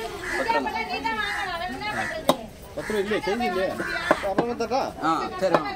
பத்து ரூபா இல்லையே சேஞ்ச் இல்லையே அப்புறம் தட்டா ஆ சரி வாங்க.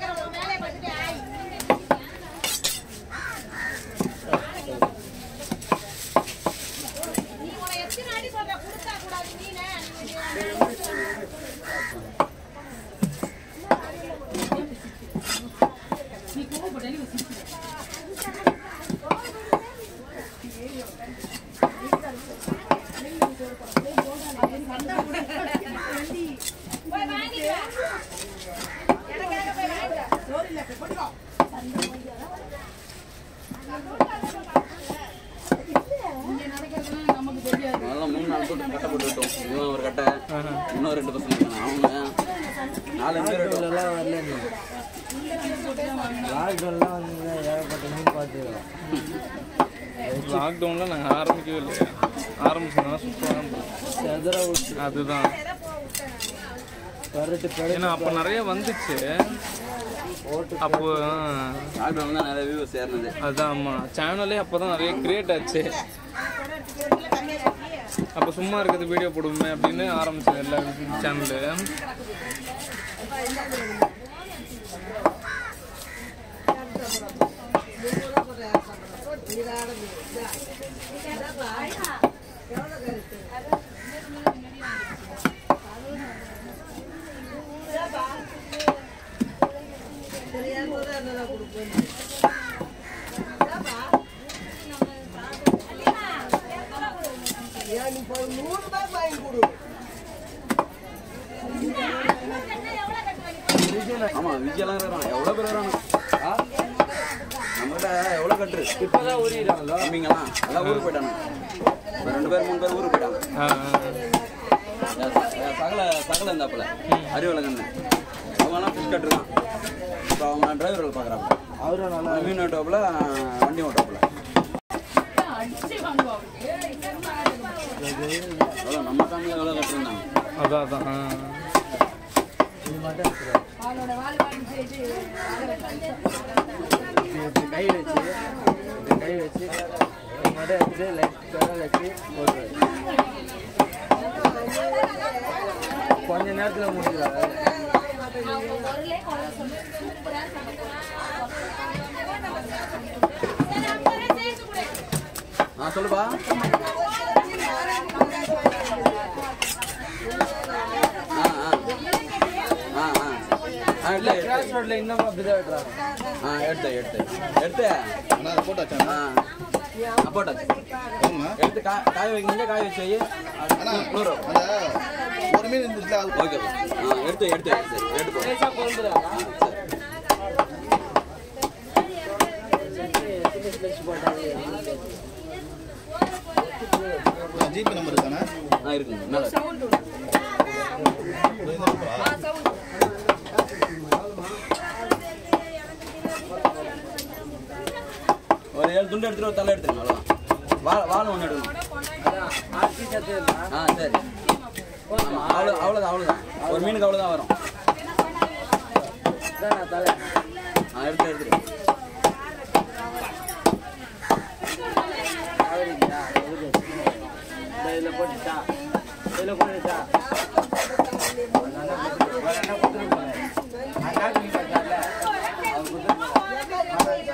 நல்லா மூணு நாலு போட்டு கட்டை போட்டு விட்டோம் இவன் ஒரு கட்டை இன்னும் ரெண்டு பசங்க இருக்காங்க அவங்க நாலு பேர் விட்டோம் எல்லாம் வரல நீ லாக்டவுன்லாம் வந்து ஏகப்பட்ட மீன் பார்த்துக்கிறோம் லாக்டவுனில் நாங்கள் ஆரம்பிக்கவே இல்லையா ஆரம்பிச்சோம்னா சூப்பராக செதற விட்டு அதுதான் பரட்டு பெரு ஏன்னா அப்போ நிறைய வந்துச்சு அப்போ ஆ, லாக்டவுன் தான் நிறைய வியூஸ் ஏறினது அதான் ஆமாம் சேனலே அப்போ தான் நிறைய கிரியேட் ஆச்சு அப்போ சும்மா இருக்கிறது வீடியோ போடுவோமே அப்படின்னு ஆரம்பிச்சது எல்லா சேனலு ஆமா விஜயெல்லாம் இருக்கிறான் எவ்வளோ பேர் வராங்க ஆ? நம்மகிட்ட எவ்வளோ கட்டுரு இப்போதான் ஊறிடுறாங்களோ தம்பிங்களாம் எல்லாம் ஊருக்கு போயிட்டாங்க ஒரு ரெண்டு பேர் மூணு பேர் ஊருக்கு போயிட்டாங்க ஆ, என் ச- என் சகல சகல இருந்தாப்புல அறிவழகன்னு அவங்களாம் ஃபிஷ் கட்டுருக்கான் இப்போ அவங்க டிரைவர் வேலை பார்க்குறாங்க அவரும் நல்லா மீன் ஓட்டாப்புல வண்டி ஓட்டாப்புல எவ்வளோ நம்ம ஃபேமிலியில் எவ்வளோ கட்டிருந்தாங்க அதான் அதான் ஆ. இது மட்டும் எடுத்துருவாரு. இப்படி இப்படி கை வச்சு இப்படி கை வச்சு இது மட்டும் எடுத்துட்டு லைட் கடல் வச்சு போட்டுருவாரு கொஞ்ச நேரத்தில் முடிஞ்சிடாது ஆ சொல்லுப்பா ஆ ஆ ஆ ஆ ஆ இல்லை எடுத்து கிராஸ் ரோட்ல இன்னமும் அப்படிதான் வெட்டுறாங்க ஆ எடுத்து எடுத்து எடுத்து அண்ணா அதை போட்டாச்சா ஆ போட்டாச்சு ஆமா எடுத்து கா காய வைக்கீங்க காய வச்சு வை அண்ணா நூறு அந்த ஒரு மீன் இருந்துச்சுல அது ஓகே ஆ எடுத்து எடுத்து எடுத்து எடுத்து போ. லேசா கொழுந்துடாதா? சின்ன ஸ்பெக்ஸ் போட்டாங்க ஜிபே நம்பர் இருக்காண்ணா ஆ இருக்குங்க மேலே ஒரு ஏழு துண்டு எடுத்துட்டு ஒரு தலை எடுத்துருங்க அவ்வளோதான் வா வாழை ஒன்று எடுக்கணும் ஆர்த்தி சத்து இருந்தா ஆ சரி ஆமா, அவ்வளோ அவ்வளோதான் அவ்வளோதான் ஒரு மீனுக்கு அவ்வளோதான் வரும் இதான் நான் தலை ஆ எடுத்து எடுத்துரு ஆவரிங்களா எதுக்கு இந்த இதில் போட்டுட்டா இதில் போட்டுட்டா அண்ணா கொடுத்துட்டு போனேன் அண்ணாக்கு நீ பார்த்தால அவர் கொடுத்துட்டு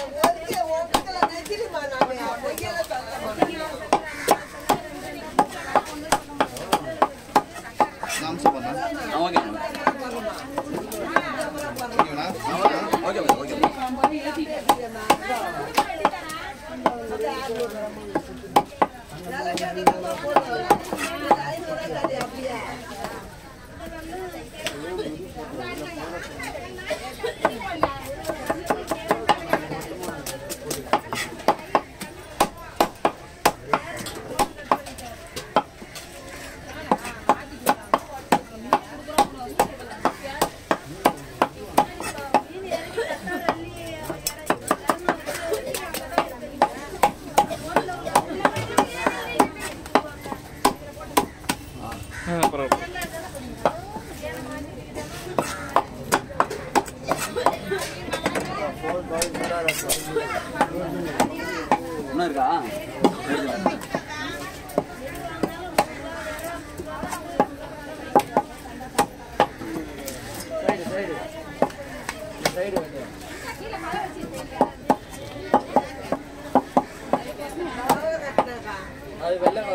நாம் சொல்லண்ணா ஆ ஓகே ஓகேண்ணா ஓகே ஓகே ஆ, பரவாயில்ல இன்னும் இருக்கா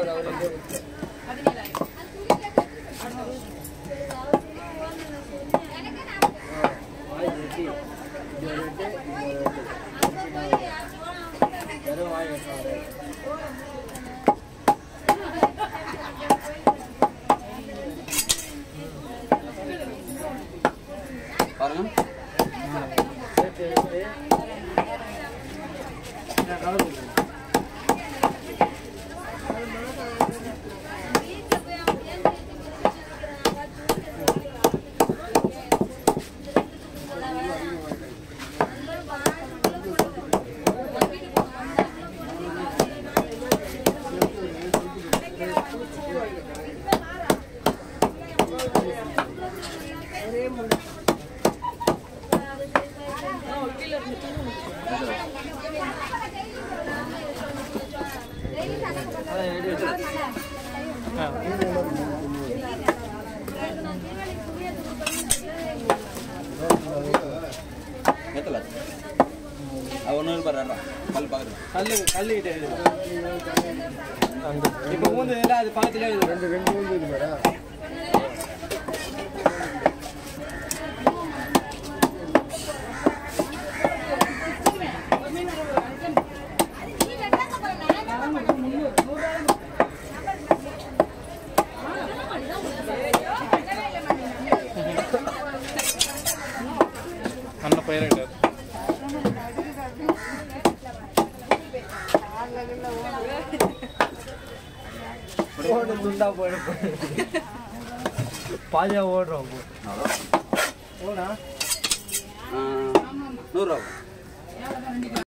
அவர் அவர் ரெண்டே கொடுத்து வாய் வெட்டி இது ஒரு வெட்டு இது ஒரு வெட்டு வெறும் வாய் வெட்டுறாரு பாருங்க சேர்த்து எடுத்து நான் கலந்து அதான் எடி வச்சு எத்தல அது ஒன்று பாரு கல் பார்க்குறேன் கல்லு கல்லுகிட்ட இருக்கு இப்போ மூந்து இல்லை அது பக்கத்துல இருக்குது ரெண்டு ரெண்டு மூணு இது மேடம் நல்ல பயிரிட்டார் ஓடு துண்டா போயிடு பாதியா ஓடுறோம் ஓடா நூறுரூவா